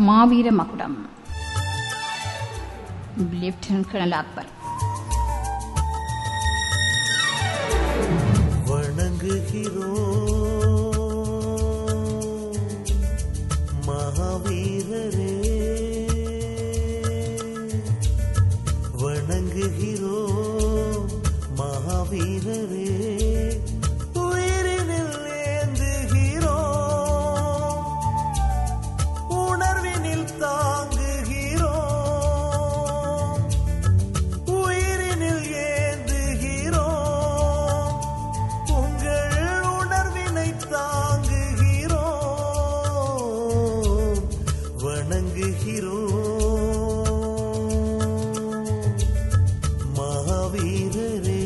மாவீர மகுடம் lieutenant colonel Akbar வணங்குகிறோம் மகாவீரரே வணங்குகிறோம் மகாவீரரே உயிரினில் ஏந்துகிறோம் உணர்வினில் தாங்குகிறோம் உயிரினில் ஏந்துகிறோம் உங்கள் உணர்வினை தாங்குகிறோம் வணங்குகிறோம் மகாவீரரே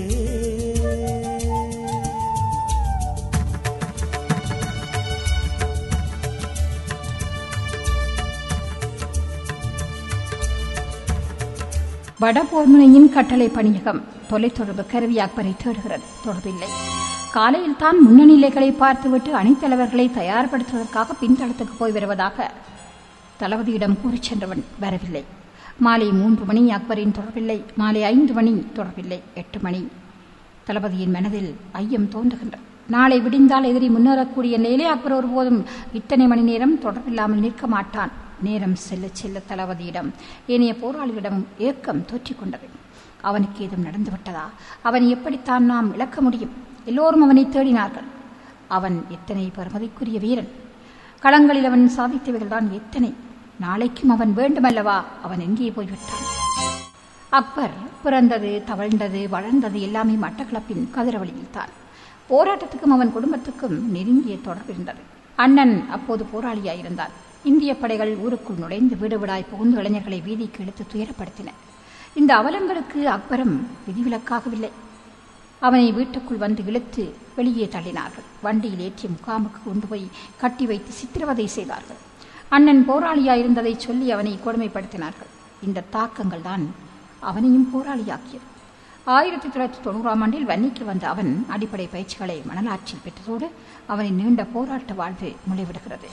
வடபோர்முனையின் கட்டளை பணியகம் தொலைத்தொடர்பு கருவி அக்பரை தேடுகிறது தொடர்பில்லை காலையில் தான் முன்னணிலைகளை பார்த்துவிட்டு அணித்தலைவர்களை தயார்படுத்துவதற்காக பின்தளத்துக்கு போய் வருவதாக தளபதியிடம் கூறிச் சென்றவன் வரவில்லை மாலை மூன்று மணி அக்பரின் தொடர்பில்லை மாலை ஐந்து மணி தொடர்பில்லை எட்டு மணி தளபதியின் மனதில் ஐயம் தோன்றுகின்றது நாளை விடிந்தால் எதிரி முன்னேறக்கூடிய நிலையிலே அக்பர் ஒருபோதும் இத்தனை மணி நேரம் தொடர்பில்லாமல் நிற்க மாட்டான் நேரம் செல்ல செல்ல தளபதியிடம் ஏனைய போராளிகளிடமும் ஏக்கம் தோற்றிக் கொண்டது அவனுக்கு ஏதும் நடந்துவிட்டதா அவன் எப்படித்தான் நாம் இழக்க முடியும் எல்லோரும் அவனை தேடினார்கள் அவன் எத்தனை பெருமதிக்குரிய வீரன் களங்களில் அவன் சாதித்தவைகள்தான் எத்தனை நாளைக்கும் அவன் வேண்டுமல்லவா அவன் எங்கே போய்விட்டான் அக்பர் பிறந்தது தவழ்ந்தது வளர்ந்தது எல்லாமே மட்டக்களப்பின் கதிரவழியில் தான் போராட்டத்துக்கும் அவன் குடும்பத்துக்கும் நெருங்கிய தொடர்பு இருந்தது அண்ணன் அப்போது போராளியாயிருந்தான் இந்திய படைகள் ஊருக்குள் நுழைந்து வீடு வீடாய் புகுந்து இளைஞர்களை வீதிக்கு இழுத்து துயரப்படுத்தின இந்த அவலங்களுக்கு அக்பரும் விதிவிலக்காகவில்லை அவனை வீட்டுக்குள் வந்து இழுத்து வெளியே தள்ளினார்கள் வண்டியில் ஏற்றி முகாமுக்கு கொண்டு போய் கட்டி வைத்து சித்திரவதை செய்தார்கள் அண்ணன் போராளியாயிருந்ததை சொல்லி அவனை கொடுமைப்படுத்தினார்கள் இந்த தாக்கங்கள் தான் அவனையும் போராளியாக்கியது ஆயிரத்தி தொள்ளாயிரத்தி தொண்ணூறாம் ஆண்டில் வன்னிக்கு வந்த அவன் அடிப்படை பயிற்சிகளை மணலாற்றில் பெற்றதோடு அவனின் நீண்ட போராட்ட வாழ்வு முளைவிடுகிறது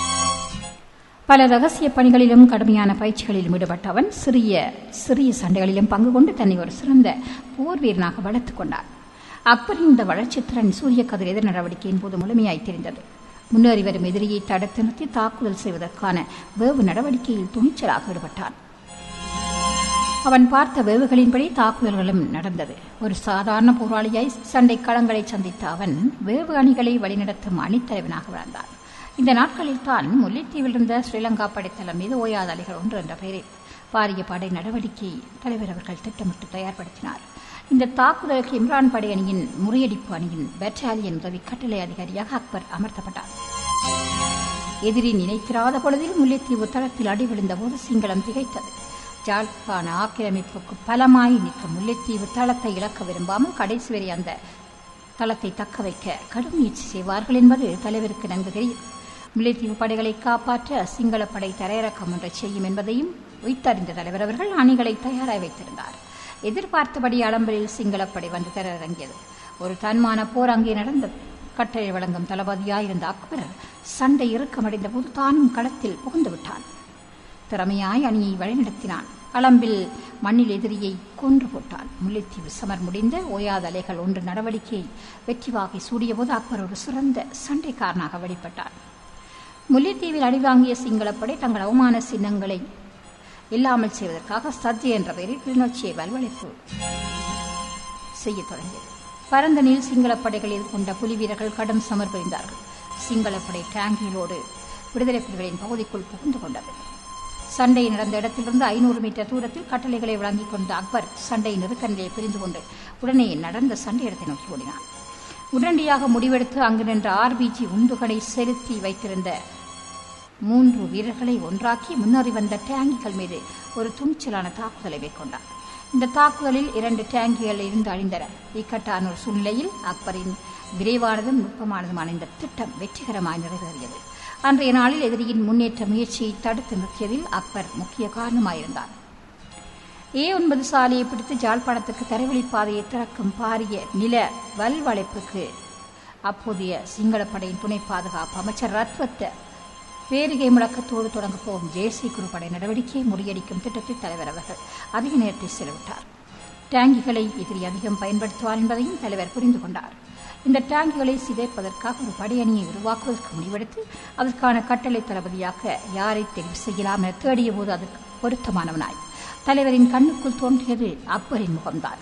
பல ரகசிய பணிகளிலும் கடுமையான பயிற்சிகளிலும் ஈடுபட்ட அவன் சிறிய சிறிய சண்டைகளிலும் பங்கு கொண்டு தன்னை ஒரு சிறந்த போர் வீரனாக வளர்த்துக் கொண்டார் அக்பரின் இந்த வளர்ச்சித்திறன் சூரிய கதிர் எதிர் நடவடிக்கையின் போது முழுமையாய் தெரிந்தது முன்னேறி வரும் எதிரியை தடுத்து நிறுத்தி தாக்குதல் செய்வதற்கான வேவு நடவடிக்கையில் துணிச்சலாக ஈடுபட்டான் அவன் பார்த்த வேவுகளின்படி தாக்குதல்களும் நடந்தது ஒரு சாதாரண போராளியாய் சண்டை களங்களை சந்தித்த அவன் வேவு அணிகளை வழிநடத்தும் அணித்தலைவனாக வளர்ந்தான் இந்த நாட்களில் தான் முல்லைத்தீவில் இருந்த ஸ்ரீலங்கா படைத்தளம் மீது ஓயாத அலைகள் ஒன்று என்ற பெயரில் பாரிய படை நடவடிக்கை தலைவர் அவர்கள் திட்டமிட்டு தயார்படுத்தினார் இந்த தாக்குதலுக்கு இம்ரான் படை அணியின் முறியடிப்பு அணியின் பெட்டாலியன் உதவி கட்டளை அதிகாரியாக அக்பர் அமர்த்தப்பட்டார் எதிரி நினைத்திராத பொழுதில் முல்லைத்தீவு தளத்தில் அடி விழுந்தபோது சிங்களம் திகைத்தது ஜாழ்ப்பாண ஆக்கிரமிப்புக்கு பலமாய் நிற்கும் முல்லைத்தீவு தளத்தை இழக்க விரும்பாமல் கடைசி வரை அந்த தளத்தை தக்க வைக்க கடும் முயற்சி செய்வார்கள் என்பது தலைவருக்கு நன்கு தெரியும் முல்லைத்தீவு படைகளை காப்பாற்ற சிங்கள படை தரையிறக்கம் ஒன்றை செய்யும் என்பதையும் உய்த்தறிந்த தலைவர் அவர்கள் அணிகளை தயாராக வைத்திருந்தார் எதிர்பார்த்தபடி அளம்பலில் சிங்களப்படை வந்து தரையிறங்கியது ஒரு தன்மான போர் அங்கே நடந்தது கட்டளை வழங்கும் தளபதியாயிருந்த அக்பர் சண்டை இறுக்கமடைந்த போது தானும் களத்தில் புகுந்து விட்டான் திறமையாய் அணியை வழிநடத்தினான் அளம்பில் மண்ணில் எதிரியை கொன்று போட்டான் முல்லைத்தீவு சமர் முடிந்த ஓயாத அலைகள் ஒன்று நடவடிக்கையை வெற்றி வாகை சூடியபோது அக்பர் ஒரு சிறந்த சண்டைக்காரனாக வெளிப்பட்டான் முல்லைத்தீவில் அடிவாங்கிய சிங்களப்படை தங்கள் அவமான சின்னங்களை இல்லாமல் செய்வதற்காக சத்ய என்ற பெயரில் கிளிநொச்சியை வல்வழைப்பு செய்யத் தொடங்கியது பரந்த நீள் சிங்களப்படைகள் எதிர்கொண்ட புலி வீரர்கள் கடும் சமர் புரிந்தார்கள் சிங்களப்படை டேங்கிலோடு விடுதலை புலிகளின் பகுதிக்குள் புகுந்து கொண்டது சண்டை நடந்த இடத்திலிருந்து ஐநூறு மீட்டர் தூரத்தில் கட்டளைகளை வழங்கிக் கொண்ட அக்பர் சண்டை நெருக்க நிலையை பிரிந்து கொண்டு உடனே நடந்த சண்டை இடத்தை நோக்கி ஓடினான் உடனடியாக முடிவெடுத்து அங்கு நின்ற ஆர்பிஜி உந்துகளை செலுத்தி வைத்திருந்த மூன்று வீரர்களை ஒன்றாக்கி முன்னேறி வந்த டேங்கிகள் மீது ஒரு துணிச்சலான தாக்குதலை மேற்கொண்டார் இந்த தாக்குதலில் இரண்டு டேங்கிகள் இருந்து அழிந்தன இக்கட்டான ஒரு சூழ்நிலையில் அக்பரின் விரைவானதும் நுட்பமானதுமான இந்த திட்டம் வெற்றிகரமாய் நிறைவேறியது அன்றைய நாளில் எதிரியின் முன்னேற்ற முயற்சியை தடுத்து நிறுத்தியதில் அக்பர் முக்கிய காரணமாயிருந்தார் ஏ ஒன்பது சாலையை பிடித்து ஜாழ்ப்பாணத்துக்கு தரைவழி பாதையை திறக்கும் பாரிய நில வல்வளைப்புக்கு அப்போதைய சிங்களப்படையின் துணை பாதுகாப்பு அமைச்சர் ரத்வத்த பேரிகை முழக்கத்தோடு தொடங்கப் போகும் ஜேசி குருப்படை நடவடிக்கையை முறியடிக்கும் திட்டத்தில் தலைவர் அவர்கள் அதிக நேரத்தை செலவிட்டார் டேங்கிகளை எதிரி அதிகம் பயன்படுத்துவார் என்பதையும் தலைவர் புரிந்து கொண்டார் இந்த டேங்குகளை சிதைப்பதற்காக ஒரு படையணியை உருவாக்குவதற்கு முடிவெடுத்து அதற்கான கட்டளை தளபதியாக யாரை தெரிவு செய்யலாம் என தேடிய போது அதற்கு பொருத்தமானவனாய் தலைவரின் கண்ணுக்குள் தோன்றியது அக்பரின் முகம்தான்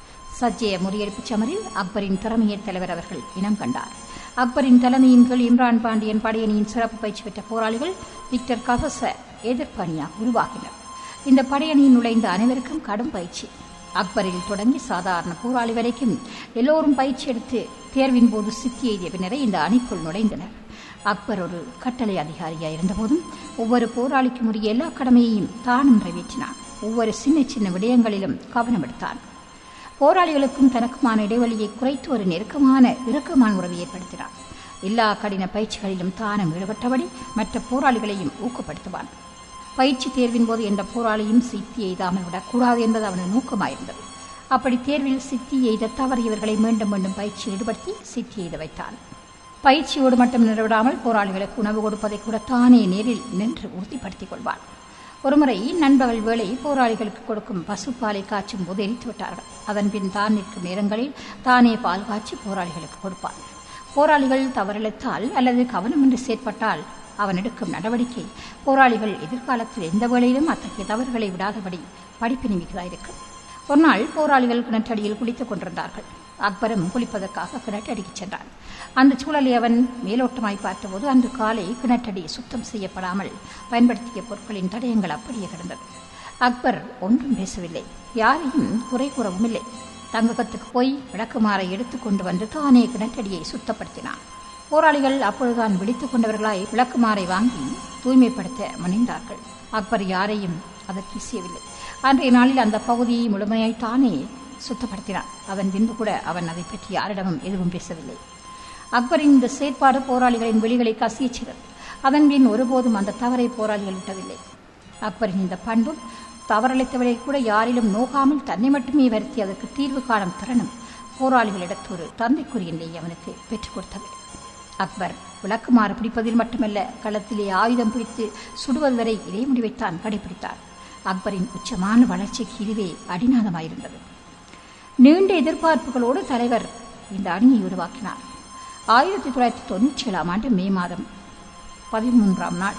சஜ்ஜய முறியடிப்பு சமரில் அக்பரின் திறமையை தலைவர் அவர்கள் இனம் கண்டார் அக்பரின் தலைமையின் கீழ் இம்ரான் பாண்டியன் படையணியின் சிறப்பு பயிற்சி பெற்ற போராளிகள் விக்டர் கவச எதிர்ப்பு அணியாக உருவாகினர் இந்த படையணியில் நுழைந்த அனைவருக்கும் கடும் பயிற்சி அக்பரில் தொடங்கி சாதாரண போராளி வரைக்கும் எல்லோரும் பயிற்சி எடுத்து தேர்வின் போது சித்தி எய்திய பின்னரே இந்த அணிக்குள் நுழைந்தனர் அக்பர் ஒரு கட்டளை அதிகாரியாக இருந்தபோதும் ஒவ்வொரு போராளிக்கும் உரிய எல்லா கடமையையும் தானும் நிறைவேற்றினான் ஒவ்வொரு சின்ன சின்ன விடயங்களிலும் கவனம் எடுத்தான் போராளிகளுக்கும் தனக்குமான இடைவெளியை குறைத்து ஒரு நெருக்கமான இறுக்கமான உறவை ஏற்படுத்தினான் எல்லா கடின பயிற்சிகளிலும் தானும் ஈடுபட்டபடி மற்ற போராளிகளையும் ஊக்கப்படுத்துவான் பயிற்சி தேர்வின் போது எந்த போராளியும் சித்தி எய்தாமல் விடக்கூடாது என்பது அவனது நோக்கமாயிருந்தது அப்படி தேர்வில் சித்தி எய்த தவறியவர்களை மீண்டும் மீண்டும் பயிற்சியில் ஈடுபடுத்தி சித்தி எய்த வைத்தான் பயிற்சியோடு மட்டும் நிறுவிடாமல் போராளிகளுக்கு உணவு கொடுப்பதை கூட தானே நேரில் நின்று உறுதிப்படுத்திக் கொள்வான் ஒருமுறை நண்பகல் வேளை போராளிகளுக்கு கொடுக்கும் பசுப்பாலை காய்ச்சும் போது எரித்து விட்டார்கள் அதன்பின் தான் நிற்கும் நேரங்களில் தானே பால் காய்ச்சி போராளிகளுக்கு கொடுப்பான் போராளிகள் தவறிழைத்தால் அல்லது கவனமின்றி செயற்பட்டால் அவன் எடுக்கும் நடவடிக்கை போராளிகள் எதிர்காலத்தில் எந்த வேளையிலும் அத்தகைய தவறுகளை விடாதபடி படிப்பினை மிக்கதாயிருக்கும் ஒரு நாள் போராளிகள் கிணற்றடியில் குளித்துக் கொண்டிருந்தார்கள் அக்பரும் குளிப்பதற்காக கிணற்றடிக்கு சென்றான் அந்த சூழலை அவன் மேலோட்டமாய் பார்த்தபோது அன்று காலை கிணற்றடி சுத்தம் செய்யப்படாமல் பயன்படுத்திய பொருட்களின் தடயங்கள் அப்படியே கிடந்தது அக்பர் ஒன்றும் பேசவில்லை யாரையும் குறை கூறவும் இல்லை தங்ககத்துக்கு போய் விளக்குமாறை எடுத்துக்கொண்டு வந்து தானே கிணற்றடியை சுத்தப்படுத்தினான் போராளிகள் அப்பொழுதுதான் விழித்துக் கொண்டவர்களாய் விளக்குமாறை வாங்கி தூய்மைப்படுத்த முனைந்தார்கள் அக்பர் யாரையும் அதற்கு இசையவில்லை அன்றைய நாளில் அந்த பகுதியை முழுமையாய் தானே சுத்தப்படுத்தினான் அதன் பின்பு கூட அவன் அதை பற்றி யாரிடமும் எதுவும் பேசவில்லை அக்பரின் இந்த செயற்பாடு போராளிகளின் வெளிகளை கசியச் செய்தது அதன் பின் ஒருபோதும் அந்த தவறை போராளிகள் விட்டதில்லை அக்பரின் இந்த பண்பும் தவறளித்தவரை கூட யாரிலும் நோகாமல் தன்னை மட்டுமே வருத்தி அதற்கு தீர்வு காணும் திறனும் போராளிகளிடத்து ஒரு தந்தைக்குரிய நிலையை அவனுக்கு பெற்றுக் கொடுத்தது அக்பர் விளக்குமாறு பிடிப்பதில் மட்டுமல்ல களத்திலே ஆயுதம் பிடித்து சுடுவது வரை இதே முடிவைத்தான் கடைபிடித்தார் அக்பரின் உச்சமான வளர்ச்சிக்கு இதுவே அடிநாதமாயிருந்தது நீண்ட எதிர்பார்ப்புகளோடு தலைவர் இந்த அணியை உருவாக்கினார் ஆயிரத்தி தொள்ளாயிரத்தி தொண்ணூற்றி ஏழாம் ஆண்டு மே மாதம் பதிமூன்றாம் நாள்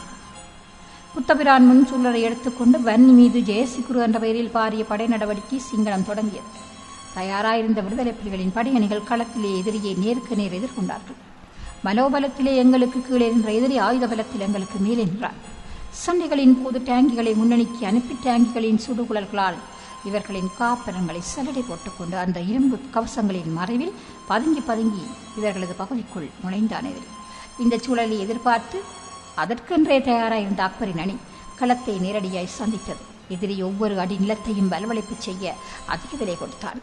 புத்தபிரான் முன் சூழலை எடுத்துக்கொண்டு வன்னி மீது ஜெயசிகுரு என்ற பெயரில் பாரிய படை நடவடிக்கை சிங்களம் தொடங்கியது தயாராயிருந்த விடுதலை புலிகளின் படையணிகள் களத்திலே எதிரியை நேருக்கு நேர் எதிர்கொண்டார்கள் மனோபலத்திலே எங்களுக்கு கீழே நின்ற எதிரி ஆயுத பலத்தில் எங்களுக்கு மேலே நின்றார் சண்டைகளின் போது டேங்கிகளை முன்னணிக்கு அனுப்பி டேங்கிகளின் சுடுகுழல்களால் இவர்களின் காப்பரங்களை சலடை போட்டுக்கொண்டு அந்த இரும்பு கவசங்களின் மறைவில் பதுங்கி பதுங்கி இவர்களது பகுதிக்குள் நுழைந்தான் எதிரி இந்த சூழலை எதிர்பார்த்து அதற்கென்றே தயாராயிருந்த அக்பரின் அணி களத்தை நேரடியாய் சந்தித்தது எதிரி ஒவ்வொரு அடி நிலத்தையும் வலுவழைப்பு செய்ய அதிக விலை கொடுத்தான்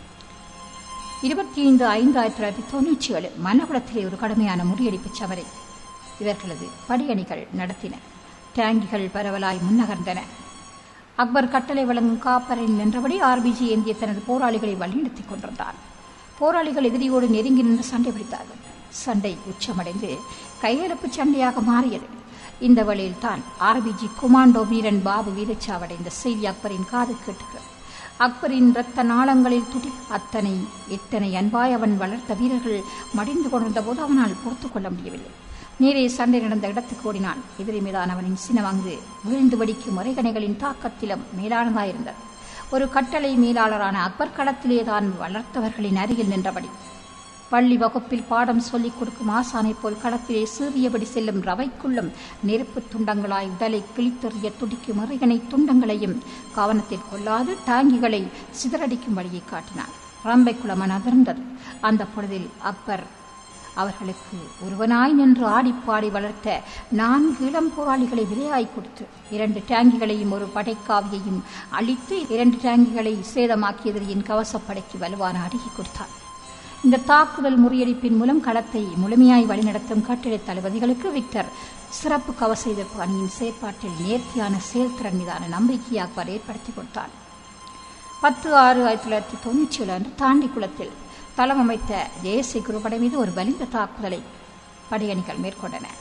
இருபத்தி ஐந்து ஐந்து ஆயிரத்தி தொள்ளாயிரத்தி தொண்ணூற்றி ஏழு மன்னகுளத்திலே ஒரு கடுமையான முறியடிப்பு சவரை இவர்களது படியணிகள் நடத்தின டேங்கிகள் பரவலாய் முன்னகர்ந்தன அக்பர் கட்டளை வழங்கும் காப்பரில் நின்றபடி ஆர்பிஜி ஏந்திய தனது போராளிகளை வழிநடத்திக் கொண்டிருந்தார் போராளிகள் எதிரியோடு நெருங்கி நின்று சண்டை பிடித்தார்கள் சண்டை உச்சமடைந்து கையெழுப்பு சண்டையாக மாறியது இந்த வழியில் தான் ஆர்பிஜி குமாண்டோ வீரன் பாபு வீரச்சாவடை இந்த செய்தி அக்பரின் காது கேட்டுகிறது அக்பரின் இரத்த நாளங்களில் துடி அத்தனை எத்தனை அன்பாய் அவன் வளர்த்த வீரர்கள் மடிந்து கொண்டிருந்த போது அவனால் பொறுத்து கொள்ள முடியவில்லை நேரே சண்டை நடந்த இடத்துக்கு ஓடினான் எதிரி மீதான அவனின் சினவங்கு வீழ்ந்து வடிக்கும் முறைகணைகளின் தாக்கத்திலும் மேலானதாயிருந்தது ஒரு கட்டளை மேலாளரான அக்பர் களத்திலே தான் வளர்த்தவர்களின் அருகில் நின்றபடி பள்ளி வகுப்பில் பாடம் சொல்லிக் கொடுக்கும் ஆசானைப் போல் களத்திலே சீறியபடி செல்லும் ரவைக்குள்ளும் நெருப்புத் துண்டங்களாய் உடலை கிழித்தெறிய துடிக்கும் இறைகனை துண்டங்களையும் கவனத்தில் கொள்ளாது டாங்கிகளை சிதறடிக்கும் வழியை காட்டினார் ரம்பைக்குளம் அதிர்ந்தது அந்த பொழுதில் அக்பர் அவர்களுக்கு ஒருவனாய் நின்று ஆடிப்பாடி வளர்த்த நான்கு இளம் போராளிகளை விலையாய் கொடுத்து இரண்டு டேங்கிகளையும் ஒரு படைக்காவியையும் அழித்து இரண்டு டேங்கிகளை சேதமாக்கிய எதிரியின் கவசப்படைக்கு வலுவான அருகி கொடுத்தான் இந்த தாக்குதல் முறியடிப்பின் மூலம் களத்தை முழுமையாய் வழிநடத்தும் கட்டிடத் தளபதிகளுக்கு விக்டர் சிறப்பு கவச எதிர்ப்பு அணியின் செயற்பாட்டில் நேர்த்தியான செயல்திறன் மீதான நம்பிக்கையை அக்பர் ஏற்படுத்தி கொடுத்தார் பத்து ஆறு ஆயிரத்தி தொள்ளாயிரத்தி தொண்ணூற்றி ஏழு அன்று தாண்டிக்குளத்தில் தளம் அமைத்த ஜெயசி குருபடை மீது ஒரு வலிந்த தாக்குதலை படையணிகள் மேற்கொண்டன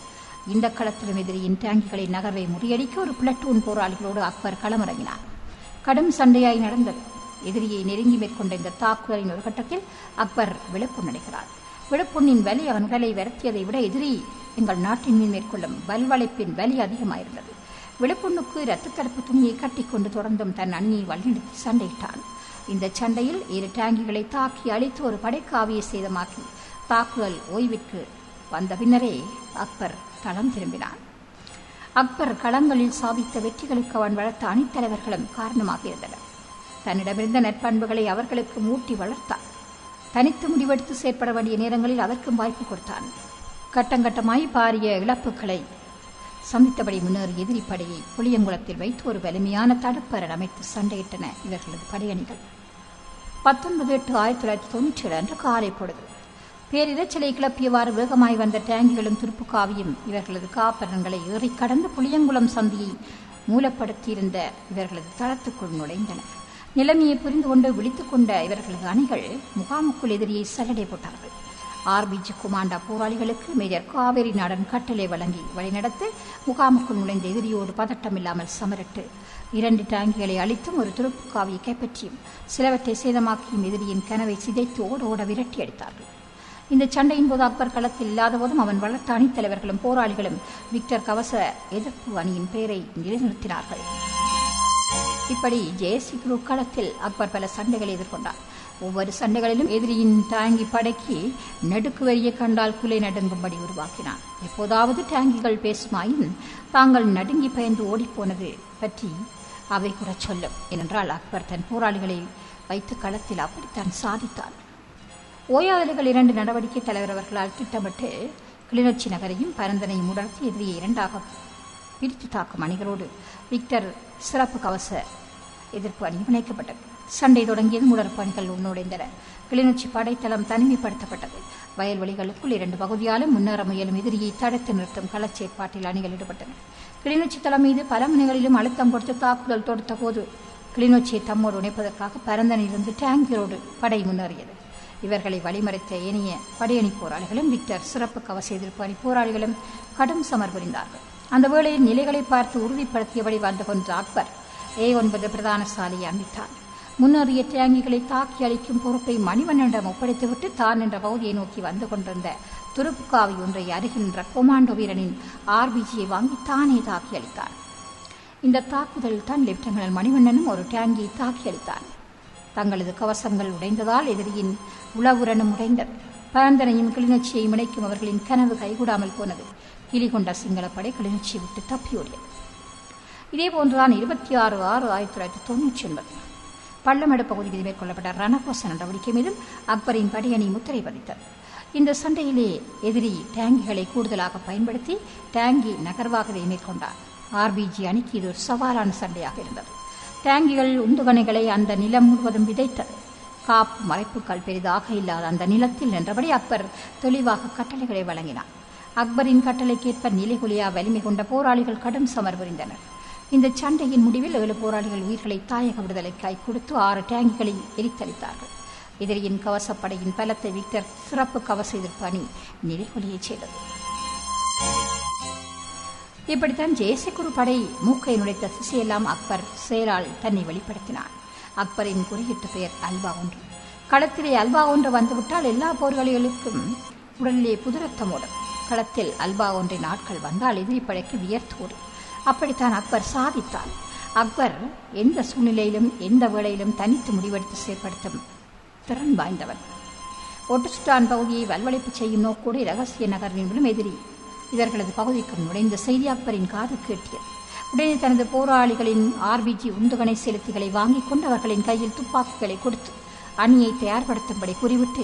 இந்த களத்திலும் எதிரியின் டேங்கிகளின் நகர்வை முறியடிக்க ஒரு பிளட்டூன் போராளிகளோடு அக்பர் களமிறங்கினார் கடும் சண்டையாய் நடந்தது எதிரியை நெருங்கி மேற்கொண்ட இந்த தாக்குதலின் ஒரு கட்டத்தில் அக்பர் விழுப்புணடைகிறார் விழுப்புண்ணின் வலி அவன் உடலை வருத்தியதை விட எதிரி எங்கள் நாட்டின் மீன் மேற்கொள்ளும் வல்வளைப்பின் வலி அதிகமாயிருந்தது விழுப்புண்ணுக்கு இரத்த தடுப்பு துணியை கட்டிக்கொண்டு தொடர்ந்தும் தன் அணியை வழிநடத்தி சண்டையிட்டான் இந்த சண்டையில் இரு டேங்கிகளை தாக்கி அழித்து ஒரு படைக்காவியை சேதமாக்கி தாக்குதல் ஓய்விற்கு வந்த பின்னரே அக்பர் களம் திரும்பினான் அக்பர் களங்களில் சாதித்த வெற்றிகளுக்கு அவன் வளர்த்த அணித்தலைவர்களும் காரணமாக இருந்தனர் தன்னிடமிருந்த நற்பண்புகளை அவர்களுக்கு மூட்டி வளர்த்தான் தனித்து முடிவெடுத்து செயற்பட வேண்டிய நேரங்களில் அதற்கும் வாய்ப்பு கொடுத்தான் கட்டங்கட்டமாய் பாரிய இழப்புகளை சந்தித்தபடி முன்னேறி எதிரி படையை புளியங்குளத்தில் வைத்து ஒரு வலிமையான தடுப்பரன் அமைத்து சண்டையிட்டன இவர்களது படையணிகள் பத்தொன்பது எட்டு ஆயிரத்தி தொள்ளாயிரத்தி தொண்ணூற்றி ஏழு அன்று காலை பொழுது பேரிரைச்சலை கிளப்பியவாறு வேகமாய் வந்த டேங்கிகளும் திருப்புக்காவியும் இவர்களது காப்பரன்களை ஏறி கடந்து புளியங்குளம் சந்தியை மூலப்படுத்தியிருந்த இவர்களது தளத்துக்குள் நுழைந்தன நிலைமையை புரிந்து கொண்டு விழித்துக் கொண்ட இவர்களது அணிகள் முகாமுக்குள் எதிரியை சல்லடை போட்டார்கள் ஆர்பிஜி குமாண்டா போராளிகளுக்கு மேஜர் காவேரி நாடன் கட்டளை வழங்கி வழிநடத்து முகாமுக்குள் நுழைந்த எதிரியோடு பதட்டமில்லாமல் சமரிட்டு இரண்டு டாங்கிகளை அழித்தும் ஒரு துருப்புக்காவியை கைப்பற்றியும் சிலவற்றை சேதமாக்கியும் எதிரியின் கனவை சிதைத்து ஓட ஓட விரட்டி அடித்தார்கள் இந்த சண்டையின் போது அக்பர் களத்தில் இல்லாத போதும் அவன் வளர்த்த அணித்தலைவர்களும் போராளிகளும் விக்டர் கவச எதிர்ப்பு அணியின் பெயரை நிலைநிறுத்தினார்கள் இப்படி ஜெயசி குரு களத்தில் அக்பர் பல சண்டைகளை எதிர்கொண்டார் ஒவ்வொரு சண்டைகளிலும் எதிரியின் டாங்கி படைக்கு நடுக்கு வரிய கண்டால் குலை நடுங்கும்படி உருவாக்கினான் எப்போதாவது டாங்கிகள் பேசுமாயின் தாங்கள் நடுங்கி பயந்து ஓடிப்போனது பற்றி அவை கூற சொல்லும் ஏனென்றால் அக்பர் தன் போராளிகளை வைத்து களத்தில் அப்படித்தான் சாதித்தான் ஓயாதலைகள் இரண்டு நடவடிக்கை தலைவர் அவர்களால் திட்டமிட்டு கிளிநொச்சி நகரையும் பரந்தனையும் உடர்த்தி எதிரியை இரண்டாக பிரித்து தாக்கும் அணிகளோடு விக்டர் சிறப்பு கவச எதிர்ப்பு அணி இணைக்கப்பட்டது சண்டை தொடங்கியது முடர்ப்பு அணிகள் உள்நுழைந்தன கிளிநொச்சி படைத்தளம் தனிமைப்படுத்தப்பட்டது வயல்வெளிகளுக்குள் இரண்டு பகுதியாலும் முன்னேற முயலும் எதிரியை தடுத்து நிறுத்தும் களச்சேற்பாட்டில் அணிகள் ஈடுபட்டன கிளிநொச்சி தளம் மீது பல முனைகளிலும் அழுத்தம் கொடுத்து தாக்குதல் தொடுத்த போது கிளிநொச்சியை தம்மோடு இணைப்பதற்காக பரந்தனிலிருந்து டேங்கியரோடு படை முன்னேறியது இவர்களை வழிமறைத்த ஏனைய படையணி போராளிகளும் விக்டர் சிறப்பு கவச எதிர்ப்பு அணி போராளிகளும் கடும் சமர் புரிந்தார்கள் அந்த வேளையில் நிலைகளை பார்த்து உறுதிப்படுத்தியபடி வந்து கொன்ற அக்பர் ஏ ஒன்பது பிரதான சாலையை அமைத்தார் முன்னேறிய டேங்கிகளை தாக்கி அளிக்கும் பொறுப்பை மணிவண்ணனிடம் ஒப்படைத்துவிட்டு தான் என்ற பகுதியை நோக்கி வந்து கொண்டிருந்த துருப்புக்காவி ஒன்றை அருகின்ற கொமாண்டோ வீரனின் ஆர்பிஜியை வாங்கி தானே தாக்கி அளித்தார் இந்த தாக்குதலில் தான் லெப்டினல் மணிவண்ணனும் ஒரு டேங்கியை தாக்கி அளித்தார் தங்களது கவசங்கள் உடைந்ததால் எதிரியின் உளவுரனும் உடைந்தது பரந்தனையும் கிளிநொச்சியையும் இணைக்கும் அவர்களின் கனவு கைகூடாமல் போனது கிளி கொண்ட சிங்களப்படை கிளிநொச்சியை விட்டு தப்பியோடியது இதே போன்றுதான் இருபத்தி ஆறு ஆறு ஆயிரத்தி தொள்ளாயிரத்தி தொண்ணூற்றி ஒன்பது பள்ளமேடு பகுதியில் மேற்கொள்ளப்பட்ட ரணகோச நடவடிக்கை மீதும் அக்பரின் படையணி முத்திரை பதித்தது இந்த சண்டையிலே எதிரி டேங்கிகளை கூடுதலாக பயன்படுத்தி டேங்கி நகர்வாகவே மேற்கொண்டார் ஆர்பிஜி அணிக்கு இது ஒரு சவாலான சண்டையாக இருந்தது டேங்கிகள் உந்துகணைகளை அந்த நிலம் முழுவதும் விதைத்தது காப்பு மறைப்புகள் பெரிதாக இல்லாத அந்த நிலத்தில் நின்றபடி அக்பர் தெளிவாக கட்டளைகளை வழங்கினார் அக்பரின் கட்டளைக்கேற்ப நிலைகுலியா வலிமை கொண்ட போராளிகள் கடும் சமர் புரிந்தனர் இந்த சண்டையின் முடிவில் ஏழு போராளிகள் உயிர்களை தாயக விடுதலைக்காய் கொடுத்து ஆறு டேங்கிகளை எரித்தளித்தார்கள் எதிரியின் கவசப்படையின் பலத்தை விக்டர் சிறப்பு கவச எதிர்ப்பு அணி நிலைகுலியைச் செய்தது இப்படித்தான் ஜெயசிகுரு படை மூக்கை நுழைத்த திசையெல்லாம் அக்பர் செயலால் தன்னை வெளிப்படுத்தினார் அக்பரின் குறியீட்டு பெயர் அல்வா ஒன்று களத்திலே அல்வா ஒன்று வந்துவிட்டால் எல்லா போர்களிகளுக்கும் உடலிலே புதுரத்தம் ஓடும் களத்தில் அல்வா ஒன்றின் நாட்கள் வந்தால் எதிரி படைக்கு வியர்த்தோடும் அப்படித்தான் அக்பர் சாதித்தார் அக்பர் எந்த சூழ்நிலையிலும் எந்த வேளையிலும் தனித்து முடிவெடுத்து செயற்படுத்தும் திறன் வாய்ந்தவர் ஒட்டுசுட்டான் பகுதியை வல்வளைப்பு செய்யும் நோக்கோடு ரகசிய நகரின் மூலம் எதிரி இவர்களது பகுதிக்கு நுழைந்த செய்தி அக்பரின் காது கேட்டியது உடனே தனது போராளிகளின் ஆர்பிஜி உந்துகணை செலுத்திகளை வாங்கிக் கொண்டு அவர்களின் கையில் துப்பாக்கிகளை கொடுத்து அணியை தயார்படுத்தும்படி கூறிவிட்டு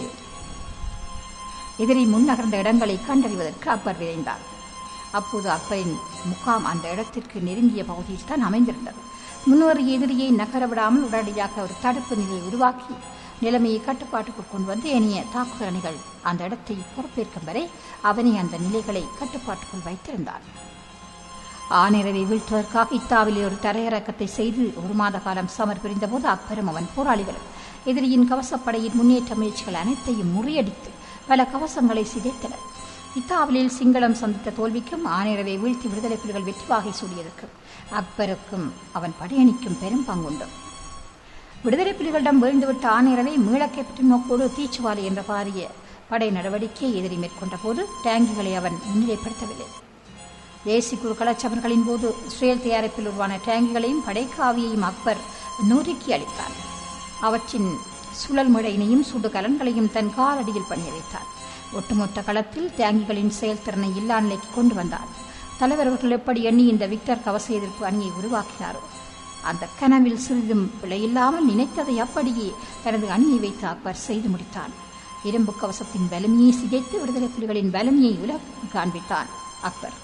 எதிரி முன்னகர்ந்த இடங்களை கண்டறிவதற்கு அக்பர் விரைந்தார் அப்போது அக்பரின் முகாம் அந்த இடத்திற்கு நெருங்கிய பகுதியில் தான் அமைந்திருந்தது முன்னேறிய எதிரியை நகர விடாமல் உடனடியாக ஒரு தடுப்பு நிலையை உருவாக்கி நிலைமையை கட்டுப்பாட்டுக்குள் கொண்டு வந்து ஏனைய தாக்குதல் அணிகள் அந்த இடத்தை பொறுப்பேற்கும் வரை அவனை அந்த நிலைகளை கட்டுப்பாட்டுக்குள் வைத்திருந்தான் ஆனிரவை வீழ்த்துவதற்காக இத்தாவிலே ஒரு தரையிறக்கத்தை செய்து ஒரு மாத காலம் சமர் புரிந்தபோது அக்பரும் அவன் போராளிகளும் எதிரியின் கவசப்படையின் முன்னேற்ற முயற்சிகள் அனைத்தையும் முறியடித்து பல கவசங்களை சிதைத்தனர் இத்தாவலில் சிங்களம் சந்தித்த தோல்விக்கும் ஆனிரவை வீழ்த்தி விடுதலை புலிகள் வெற்றி வாகை சூடியதற்கும் அக்பருக்கும் அவன் படையணிக்கும் பெரும் பங்குண்டு விடுதலை புலிகளிடம் வீழ்ந்துவிட்ட ஆனிரவை மீளக்கைப்பற்றும் நோக்கோடு தீச்சுவாலை என்ற பாரிய படை நடவடிக்கையை எதிரி மேற்கொண்ட போது டேங்கிகளை அவன் முன்னிலைப்படுத்தவில்லை தேசிய குழு கலச்சவர்களின் போது இஸ்ரேல் தயாரிப்பில் உருவான டேங்கிகளையும் படைக்காவியையும் அக்பர் நொறுக்கி அளித்தார் அவற்றின் சுழல் முடையினையும் சுடு கலன்களையும் தன் காலடியில் பணிய வைத்தார் ஒட்டுமொத்த களத்தில் டேங்கிகளின் செயல்திறனை இல்லா நிலைக்கு கொண்டு வந்தார் தலைவர் அவர்கள் எப்படி எண்ணி இந்த விக்டர் கவச எதிர்ப்பு அணியை உருவாக்கினாரோ அந்த கனவில் சிறிதும் பிழையில்லாமல் நினைத்ததை அப்படியே தனது அணியை வைத்து அக்பர் செய்து முடித்தான் இரும்பு கவசத்தின் வலிமையை சிதைத்து விடுதலை புலிகளின் வலிமையை உலக காண்பித்தான் அக்பர்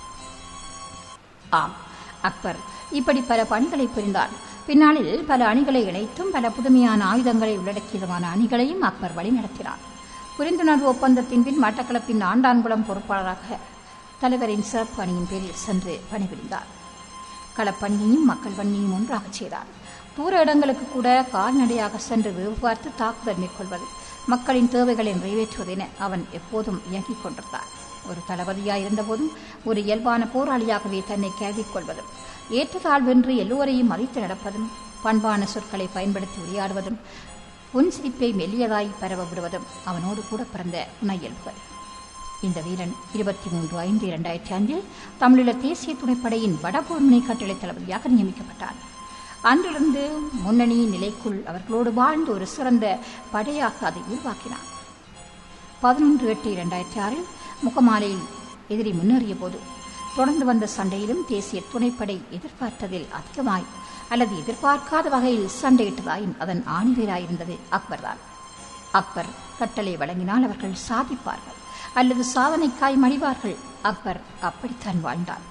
ஆம் அக்பர் இப்படி பல பணிகளை புரிந்தார் பின்னாளில் பல அணிகளை இணைத்தும் பல புதுமையான ஆயுதங்களை உள்ளடக்கியதுமான அணிகளையும் அக்பர் வழிநடத்தினார் புரிந்துணர்வு ஒப்பந்தத்தின் பின் மட்டக்களப்பின் ஆண்டான்குளம் பொறுப்பாளராக தலைவரின் சிறப்பு அணியின் பேரில் சென்று பணிபுரிந்தார் களப்பணியையும் மக்கள் பணியையும் ஒன்றாகச் செய்தார் தூர இடங்களுக்கு கூட கால்நடையாக சென்று வேவு பார்த்து தாக்குதல் மேற்கொள்வது மக்களின் தேவைகளை நிறைவேற்றுவதென அவன் எப்போதும் இயங்கிக் கொண்டிருந்தார் ஒரு தளபதியாய் இருந்தபோதும் ஒரு இயல்பான போராளியாகவே தன்னை கேள்விக் கொள்வதும் ஏற்றத்தாழ்வென்று எல்லோரையும் மதித்து நடப்பதும் பண்பான சொற்களை பயன்படுத்தி உரையாடுவதும் புன்சிரிப்பை மெல்லியதாய் பரவ விடுவதும் அவனோடு கூட பிறந்த உணயியல்புகள் இந்த வீரன் இருபத்தி மூன்று ஐந்து இரண்டாயிரத்தி ஐந்தில் தமிழீழ தேசிய துணைப்படையின் வடபோர்முனை கட்டளை தளபதியாக நியமிக்கப்பட்டார் அன்றிலிருந்து முன்னணி நிலைக்குள் அவர்களோடு வாழ்ந்து ஒரு சிறந்த படையாக அதை உருவாக்கினார் பதினொன்று எட்டு இரண்டாயிரத்தி ஆறில் முகமாலையில் எதிரி முன்னேறிய போது தொடர்ந்து வந்த சண்டையிலும் தேசிய துணைப்படை எதிர்பார்த்ததில் அதிகமாய் அல்லது எதிர்பார்க்காத வகையில் சண்டையிட்டதாயின் அதன் ஆணிவேராயிருந்தது அக்பர்தான் அக்பர் கட்டளை வழங்கினால் அவர்கள் சாதிப்பார்கள் அல்லது சாதனைக்காய் மடிவார்கள் அக்பர் அப்படித்தான் வாழ்ந்தார்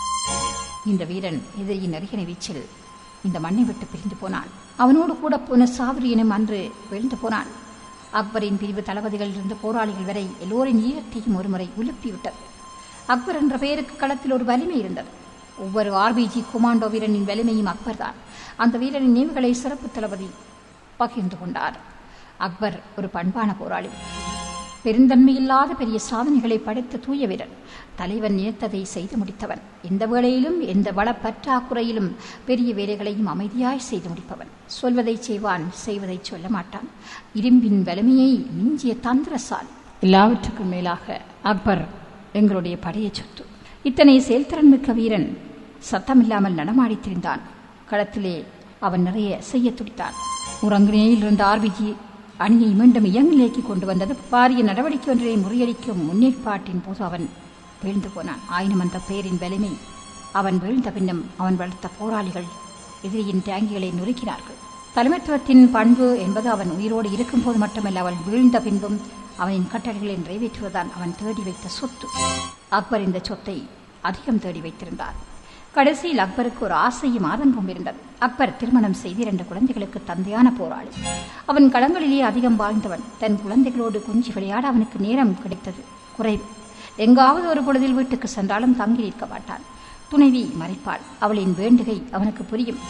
இந்த வீரன் எதிரியின் அருகின வீச்சில் இந்த மண்ணை விட்டு பிரிந்து போனான் அவனோடு கூட போன சாதுரியனும் அன்று விழுந்து போனான் அக்பரின் பிரிவு தளபதிகள் இருந்த போராளிகள் வரை எல்லோரின் ஈரத்தையும் ஒருமுறை உலுப்பிவிட்டது அக்பர் என்ற பெயருக்கு களத்தில் ஒரு வலிமை இருந்தது ஒவ்வொரு ஆர்பிஜி கொமாண்டோ வீரனின் வலிமையும் அக்பர் தான் அந்த வீரனின் நினைவுகளை சிறப்பு தளபதி பகிர்ந்து கொண்டார் அக்பர் ஒரு பண்பான போராளி பெருந்தன்மையில்லாத பெரிய சாதனைகளை படைத்த தூய வீரன் தலைவன் நினைத்ததை செய்து முடித்தவன் எந்த வேளையிலும் எந்த வள பற்றாக்குறையிலும் பெரிய வேலைகளையும் அமைதியாய் செய்து முடிப்பவன் சொல்வதை செய்வான் செய்வதை சொல்ல மாட்டான் இரும்பின் வலிமையை மிஞ்சிய தந்திரசாலி எல்லாவற்றுக்கும் மேலாக அக்பர் எங்களுடைய படைய சொத்து இத்தனை செயல்திறன் மிக்க வீரன் சத்தமில்லாமல் நடமாடித் திரிந்தான் களத்திலே அவன் நிறைய செய்ய துடித்தான் உறங்குநிலையில் இருந்த ஆர்பிஜி அணியை மீண்டும் இயங்கிலேக்கு கொண்டு வந்தது பாரிய நடவடிக்கை ஒன்றை முறியடிக்கும் முன்னேற்பாட்டின் போது அவன் வீழ்ந்து போனான் ஆயினும் அந்த பெயரின் வலிமை அவன் வீழ்ந்த பின்னும் அவன் வளர்த்த போராளிகள் எதிரியின் டேங்கிகளை நொறுக்கினார்கள் தலைமைத்துவத்தின் பண்பு என்பது அவன் உயிரோடு இருக்கும்போது மட்டுமல்ல அவன் வீழ்ந்த பின்பும் அவனின் கட்டளைகளை நிறைவேற்றுவதுதான் அவன் தேடி வைத்த சொத்து அக்பர் இந்த சொத்தை அதிகம் தேடி வைத்திருந்தார் கடைசியில் அக்பருக்கு ஒரு ஆசையும் ஆதங்கம் இருந்தது அக்பர் திருமணம் செய்து இரண்டு குழந்தைகளுக்கு தந்தையான போராளி அவன் களங்களிலேயே அதிகம் வாழ்ந்தவன் தன் குழந்தைகளோடு குஞ்சு விளையாட அவனுக்கு நேரம் கிடைத்தது குறைவு எங்காவது ஒரு பொழுதில் வீட்டுக்கு சென்றாலும் தங்கி நிற்க மாட்டான் துணைவி மறைப்பாள் அவளின் வேண்டுகை அவனுக்கு புரியும்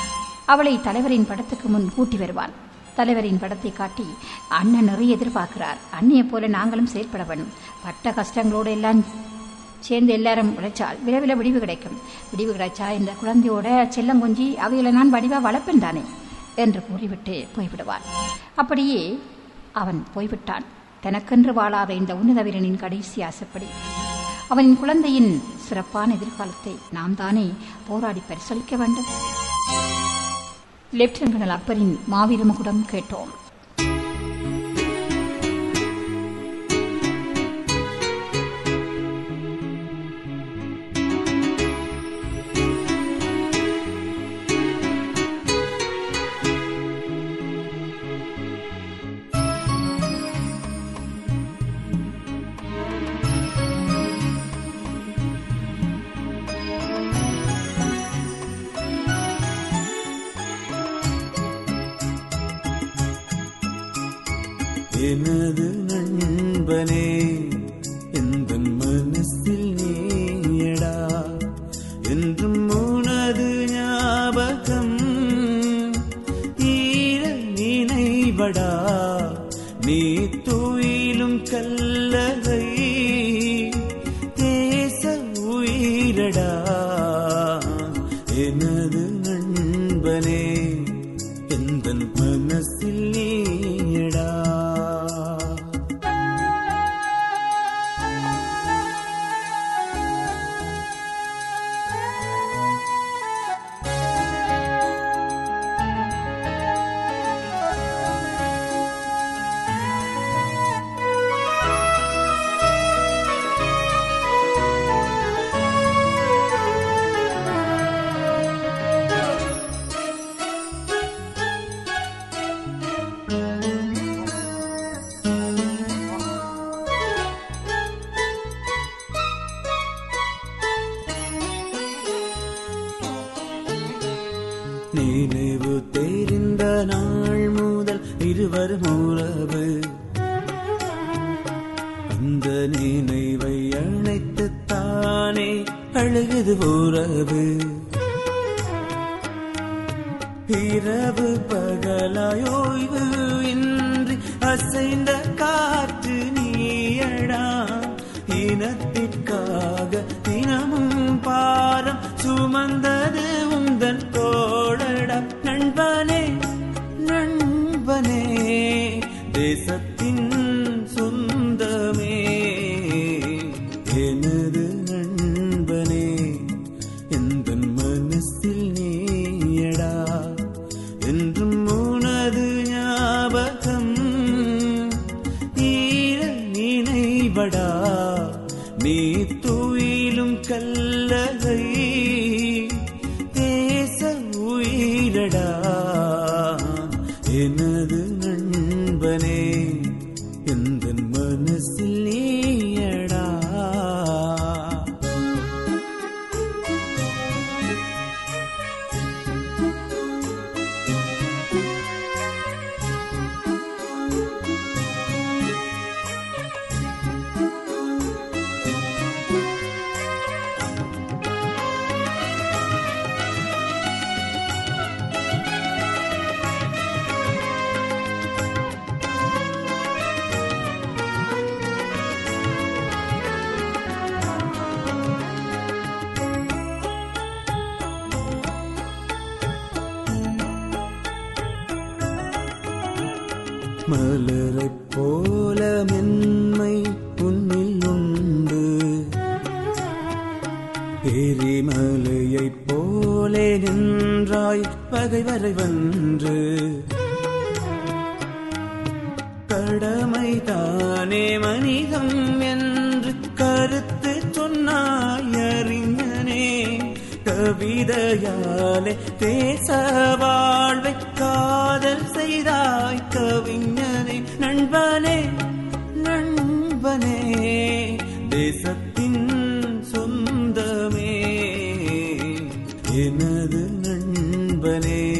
அவளை தலைவரின் படத்துக்கு முன் கூட்டி வருவான் தலைவரின் படத்தை காட்டி அண்ணன் நிறைய எதிர்பார்க்கிறார் அண்ணியைப் போல நாங்களும் செயற்பட வேணும் பட்ட கஷ்டங்களோடு எல்லாம் சேர்ந்து எல்லாரும் உழைச்சால் விரைவில் விடிவு கிடைக்கும் விடிவு கிடைச்சா இந்த குழந்தையோட செல்லம் கொஞ்சி அவைகளை நான் வடிவா வளர்ப்பேன் தானே என்று கூறிவிட்டு போய்விடுவான் அப்படியே அவன் போய்விட்டான் தனக்கென்று வாழாத இந்த உன்னத வீரனின் கடைசி ஆசைப்படி அவனின் குழந்தையின் சிறப்பான எதிர்காலத்தை நாம் தானே போராடி பரிசளிக்க வேண்டும் லெப்டினன்ட் கர்னல் அக்பரின் மாவீர முகுடம் கேட்டோம் எனது நண்பனே எந்த மனசில் நீயடா என்றும் உனது ஞாபகம் ஈர நினைவடா நீ துயிலும் கல்லறை எனது நண்பனே எந்த மனசில் நீயடா நினைவு தெரிந்த நாள் முதல் இருவரும் உறவு அந்த நினைவை அணைத்து தானே அழுகுது உறவு இரவு பகலாயோய்வு இன்றி அசைந்த காற்று நீயடா இனத்திற்காக தினமும் பாரம் சுமந்தது உந்தன் தோழடா நண்பனே நண்பனே தேசத்தின் சொந்தமே எனது நண்பனே எந்த மனசில் நீயடா என்றும் உனது ஞாபகம் ஈர நினைவடா நீ துயிலும் கல்லகை தேச உயிரடா எனது நண்பனே எந்த மனசில் நீயடா மலரைப் போல மென்மை உன்னில் உண்டு எரிமலையைப் போலே நின்றாய் பகைவரை வென்று கடமை தானே மனிதம் என்று கருத்து சொன்னாய் அறிஞனே கவிதையாலே தேச வாழ்வை காதல் செய்தாய் கவிஞனே நண்பனே நண்பனே தேசத்தின் சொந்தமே எனது நண்பனே